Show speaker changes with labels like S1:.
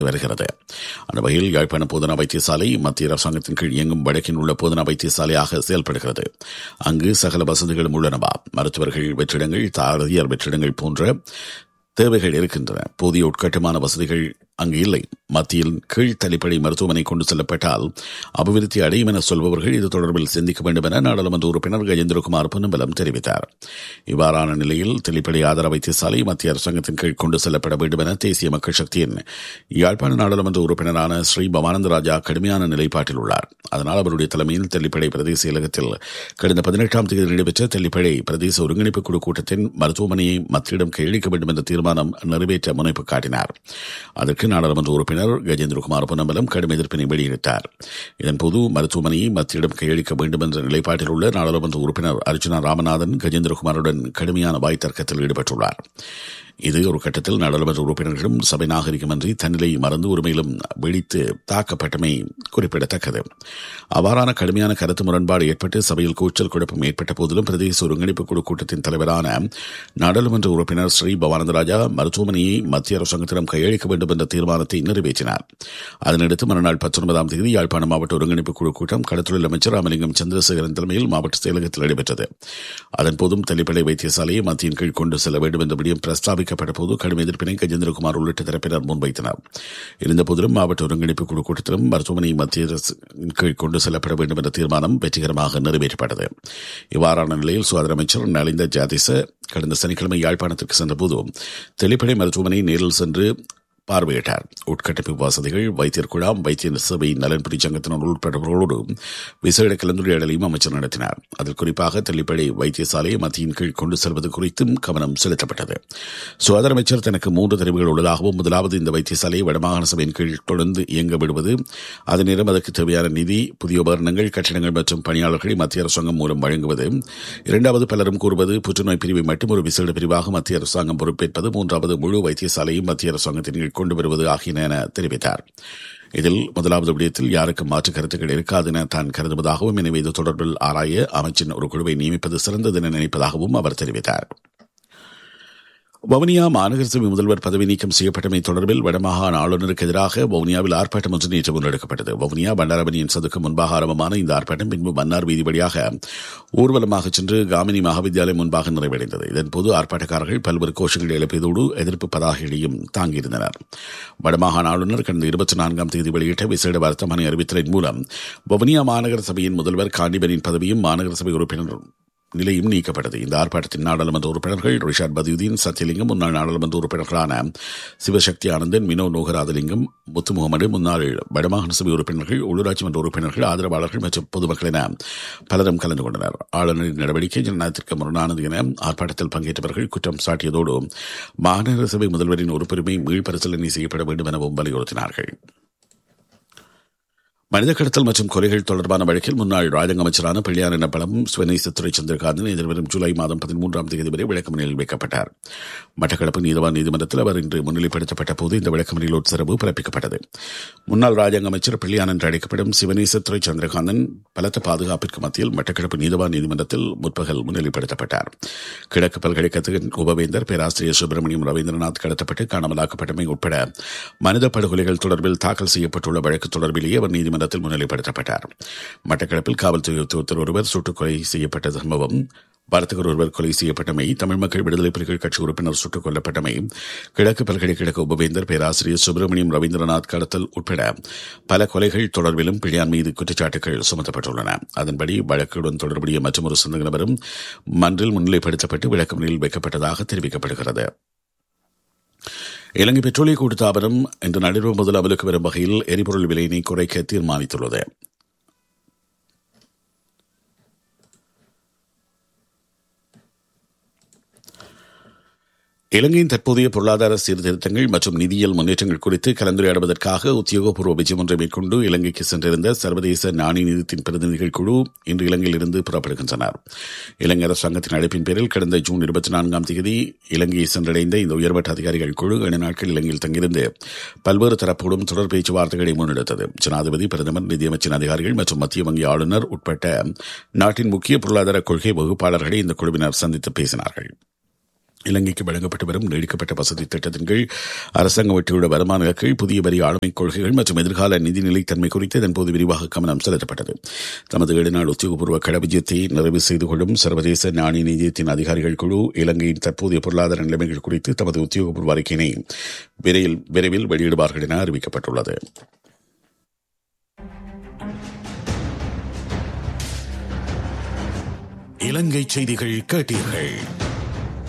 S1: வருகிறது அந்த வகையில் யாழ்ப்பாண போதனா வைத்தியசாலை மத்திய அரசாங்கத்தின் கீழ் இயங்கும் வடக்கில் உள்ள போதனா வைத்தியசாலையாக செயல்படுகிறது அங்கு சகல வசதிகளும் உள்ளனவா மருத்துவர்கள் வெற்றிடங்கள் தாரதியர் வெற்றிடங்கள் போன்ற தேவைகள் இருக்கின்றன போதிய உட்கட்டுமான வசதிகள் அங்கு இல்லை மத்தியில் கீழ் தனிப்படை மருத்துவமனை கொண்டு செல்லப்பட்டால் அபிவிருத்தி அடையும் என சொல்பவர்கள் இது தொடர்பில் சிந்திக்க வேண்டும் என நாடாளுமன்ற உறுப்பினர் கஜேந்திரகுமார் பொன்னம்பலம் தெரிவித்தார் இவ்வாறான நிலையில் தெளிப்படை ஆதார வைத்தியசாலை மத்திய அரசாங்கத்தின் கீழ் கொண்டு செல்லப்பட வேண்டும் என தேசிய மக்கள் சக்தியின் யாழ்ப்பாண நாடாளுமன்ற உறுப்பினரான ஸ்ரீ பவானந்த ராஜா கடுமையான நிலைப்பாட்டில் உள்ளார் அதனால் அவருடைய தலைமையில் தெல்லிப்படை பிரதேச செயலகத்தில் கடந்த பதினெட்டாம் தேதி நடைபெற்ற தெல்லிப்படை பிரதேச ஒருங்கிணைப்பு குழு கூட்டத்தின் மருத்துவமனையை மத்தியிடம் கையளிக்க வேண்டும் என்ற தீர்மானம் நிறைவேற்ற முனைப்பு காட்டினார் அதற்கு நாடாளுமன்ற உறுப்பினர் கஜேந்திரகுமார் பொன்னம்பலம் கடும் எதிர்ப்பினை வெளியிட்டார் இதன்போது மருத்துவமனையை மத்தியிடம் கையளிக்க வேண்டும் என்ற நிலைப்பாட்டில் உள்ள நாடாளுமன்ற உறுப்பினர் அர்ஜுனா ராமநாதன் கஜேந்திரகுமாருடன் கடுமையான வாய் தர்க்கத்தில் ஈடுபட்டுள்ளார் இது ஒரு கட்டத்தில் நாடாளுமன்ற உறுப்பினர்களும் சபை நாகரிகமன்றி தன்னிலையை மறந்து உரிமையிலும் வெடித்து தாக்கப்பட்டமை குறிப்பிடத்தக்கது அவ்வாறான கடுமையான கருத்து முரண்பாடு ஏற்பட்டு சபையில் கூச்சல் குழப்பம் ஏற்பட்ட போதிலும் பிரதேச ஒருங்கிணைப்பு குழு கூட்டத்தின் தலைவரான நாடாளுமன்ற உறுப்பினர் ஸ்ரீ பவானந்தராஜா மருத்துவமனையை மத்திய அரசாங்கத்திடம் கையளிக்க வேண்டும் என்ற தீர்மானத்தை நிறைவேற்றினார் அதனையடுத்து மறுநாள் பத்தொன்பதாம் தேதி யாழ்ப்பாணம் மாவட்ட ஒருங்கிணைப்பு குழு கூட்டம் கடத்தொழில் அமைச்சர் ராமலிங்கம் சந்திரசேகரன் தலைமையில் மாவட்ட செயலகத்தில் நடைபெற்றது அதன்போதும் தள்ளிப்படை வைத்தியசாலையை மத்தியின் கீழ் கொண்டு செல்ல வேண்டும் என்ற விடயம் பிரஸ்தாபிக்கப்பட்ட போது கடும் எதிர்ப்பினை கஜேந்திரகுமார் உள்ளிட்ட தரப்பினர் முன்வைத்தனர் இருந்தபோதிலும் மாவட்ட ஒருங்கிணைப்பு குழு கூட்டத்திலும் மருத்துவமனை மத்திய அரசின் கீழ் கொண்டு செல்லப்பட வேண்டும் என்ற தீர்மானம் வெற்றிகரமாக நிறைவேற்றப்பட்டது இவ்வாறான நிலையில் சுகாதார அமைச்சர் நலிந்த ஜாதிச கடந்த சனிக்கிழமை யாழ்ப்பாணத்திற்கு சென்றபோது தெளிப்படை மருத்துவமனை நேரில் சென்று பார்வையிட்டார் உட்கட்டமைப்பு வசதிகள் வைத்தியர் குழாம் வைத்திய சேவை நலன்புரி சங்கத்தினர் உட்பட்டவர்களோடு விசேட கலந்துரையாடலையும் அமைச்சர் நடத்தினார் அதில் குறிப்பாக தெல்லிப்படை வைத்தியசாலையை மத்தியின் கீழ் கொண்டு செல்வது குறித்தும் கவனம் செலுத்தப்பட்டது சுகாதார அமைச்சர் தனக்கு மூன்று தெரிவுகள் உள்ளதாகவும் முதலாவது இந்த வைத்தியசாலையை வடமாகாண சபையின் கீழ் தொடர்ந்து இயங்க விடுவது அதே நேரம் அதற்கு தேவையான நிதி புதிய உபகரணங்கள் கட்டிடங்கள் மற்றும் பணியாளர்களை மத்திய அரசாங்கம் மூலம் வழங்குவது இரண்டாவது பலரும் கூறுவது புற்றுநோய் பிரிவை மட்டும் ஒரு விசேட பிரிவாக மத்திய அரசாங்கம் பொறுப்பேற்பது மூன்றாவது முழு வைத்தியசாலையும் மத்திய அரசாங்கத்தின் கீழ் கொண்டு வருவது ஆகியன என தெரிவித்தார் இதில் முதலாவது விடயத்தில் யாருக்கும் மாற்று கருத்துக்கள் இருக்காது என தான் கருதுவதாகவும் எனவே இது தொடர்பில் ஆராய அமைச்சின் ஒரு குழுவை நியமிப்பது சிறந்தது என நினைப்பதாகவும் அவர் தெரிவித்தார் வவுனியா மாநகர சபை முதல்வர் பதவி நீக்கம் செய்யப்பட்டமை தொடர்பில் வடமாகாண ஆளுநருக்கு எதிராக வவுனியாவில் ஆர்ப்பாட்டம் ஒன்று நேற்று முன்னெடுக்கப்பட்டது வவுனியா பண்டாரபணியின் சதுக்கு முன்பாக ஆரம்பமான இந்த ஆர்ப்பாட்டம் பின்பு மன்னார் வீதி வழியாக ஊர்வலமாக சென்று காமினி மகாவித்யாலயம் முன்பாக நிறைவடைந்தது இதன்போது ஆர்ப்பாட்டக்காரர்கள் பல்வேறு கோஷங்களை எழுப்பியதோடு எதிர்ப்பு பதாகைகளையும் தாங்கியிருந்தனர் வடமாகாண ஆளுநர் கடந்த இருபத்தி நான்காம் தேதி வெளியிட்ட விசேட வர்த்தமானி அறிவித்தலின் மூலம் வவுனியா மாநகர சபையின் முதல்வர் காண்டிபனின் பதவியும் மாநகர சபை உறுப்பினர் நிலையும் நீக்கப்பட்டது இந்த ஆர்ப்பாட்டத்தின் நாடாளுமன்ற உறுப்பினர்கள் ரிஷாட் பதியுதீன் சத்யலிங்கம் முன்னாள் நாடாளுமன்ற உறுப்பினர்களான சிவசக்தி ஆனந்தன் மினோ நோகராதலிங்கம் முத்து முகமது முன்னாள் வடமாகாண சபை உறுப்பினர்கள் உள்ளூராட்சி மன்ற உறுப்பினர்கள் ஆதரவாளர்கள் மற்றும் பொதுமக்கள் என பலரும் கலந்து கொண்டனர் ஆளுநரின் நடவடிக்கை ஜனநாயகத்திற்கு முரணானது என ஆர்ப்பாட்டத்தில் பங்கேற்றவர்கள் குற்றம் சாட்டியதோடு மாநகர சபை முதல்வரின் உறுப்புரிமை மீள்பரிசீலனை செய்யப்பட வேண்டும் எனவும் வலியுறுத்தினார்கள் மனித கடத்தல் மற்றும் கொலைகள் தொடர்பான வழக்கில் முன்னாள் ராஜாங்க அமைச்சரான பிள்ளையார் எனப்படும் சுவனேசத்துறை சந்திரகாந்தன் எதிர்வரும் ஜூலை மாதம் பதிமூன்றாம் தேதி வரை விளக்கமனையில் வைக்கப்பட்டார் மட்டக்களப்பு நீதவான் நீதிமன்றத்தில் அவர் இன்று முன்னிலைப்படுத்தப்பட்ட போது இந்த விளக்கமனையில் உத்தரவு பிறப்பிக்கப்பட்டது முன்னாள் ராஜாங்க அமைச்சர் பிள்ளையான் என்று அழைக்கப்படும் சிவனேசத்துறை சந்திரகாந்தன் பலத்த பாதுகாப்பிற்கு மத்தியில் மட்டக்களப்பு நீதவான் நீதிமன்றத்தில் முற்பகல் முன்னிலைப்படுத்தப்பட்டார் கிழக்கு பல்கலைக்கழகத்தின் உபவேந்தர் பேராசிரியர் சுப்பிரமணியம் ரவீந்திரநாத் கடத்தப்பட்டு காணாமலாக்கப்பட்டமை உட்பட மனித படுகொலைகள் தொடர்பில் தாக்கல் செய்யப்பட்டுள்ள வழக்கு தொடர்பிலேயே அவர் நீதிமன்ற நீதிமன்றத்தில் முன்னிலைப்படுத்தப்பட்டார் மட்டக்களப்பில் காவல்துறை உத்தியோகத்தர் ஒருவர் சுட்டுக் கொலை செய்யப்பட்ட சம்பவம் வர்த்தகர் ஒருவர் கொலை செய்யப்பட்டமை தமிழ் மக்கள் விடுதலை புலிகள் கட்சி உறுப்பினர் சுட்டுக் கொல்லப்பட்டமை கிழக்கு பல்கலைக்கழக உபவேந்தர் பேராசிரியர் சுப்பிரமணியம் ரவீந்திரநாத் கடத்தல் உட்பட பல கொலைகள் தொடர்பிலும் பிள்ளையான் மீது குற்றச்சாட்டுகள் சுமத்தப்பட்டுள்ளன அதன்படி வழக்குடன் தொடர்புடைய மற்றொரு சொந்த நபரும் மன்றில் முன்னிலைப்படுத்தப்பட்டு விளக்கமனையில் வைக்கப்பட்டதாக தெரிவிக்கப்படுகிறது இலங்கை பெட்ரோலிய கூட்டுத்தாபனம் இன்று நள்ளிரவு முதல் அமலுக்கு வரும் வகையில் எரிபொருள் விலையினை குறைக்க தீர்மானித்துள்ளது இலங்கையின் தற்போதைய பொருளாதார சீர்திருத்தங்கள் மற்றும் நிதியியல் முன்னேற்றங்கள் குறித்து கலந்துரையாடுவதற்காக உத்தியோகபூர்வ விஜயம் ஒன்றை மேற்கொண்டு இலங்கைக்கு சென்றிருந்த சர்வதேச நாணய நிதியத்தின் பிரதிநிதிகள் குழு இன்று இலங்கையிலிருந்து புறப்படுகின்றனர் இலங்கை அரசாங்கத்தின் அழைப்பின் பேரில் கடந்த ஜூன் இருபத்தி நான்காம் தேதி இலங்கையை சென்றடைந்த இந்த உயர்மட்ட அதிகாரிகள் குழு ஏழு நாட்கள் இலங்கையில் தங்கியிருந்து பல்வேறு தரப்போடும் தொடர் பேச்சுவார்த்தைகளை முன்னெடுத்தது ஜனாதிபதி பிரதமர் நிதியமைச்சின் அதிகாரிகள் மற்றும் மத்திய வங்கி ஆளுநர் உட்பட்ட நாட்டின் முக்கிய பொருளாதார கொள்கை வகுப்பாளர்களை இந்த குழுவினர் சந்தித்து பேசினார்கள் இலங்கைக்கு வழங்கப்பட்டு வரும் நீடிக்கப்பட்ட வசதி திட்டத்தின் கீழ் அரசாங்கம் வெற்றியுள்ள வருமான கீழ் புதிய வரி ஆளுமை கொள்கைகள் மற்றும் எதிர்கால நிதி நிலைத்தன்மை குறித்து இதன்போது விரிவாக கவனம் செலுத்தப்பட்டது தமது ஏழு நாள் உத்தியோகபூர்வ கடவிஜயத்தை நிறைவு செய்து கொள்ளும் சர்வதேச நாணய நிதியத்தின் அதிகாரிகள் குழு இலங்கையின் தற்போதைய பொருளாதார நிலைமைகள் குறித்து தமது உத்தியோகபூர்வ அறிக்கையினை விரைவில் விரைவில் வெளியிடுவார்கள் என அறிவிக்கப்பட்டுள்ளது இலங்கை செய்திகள் கேட்டீர்கள்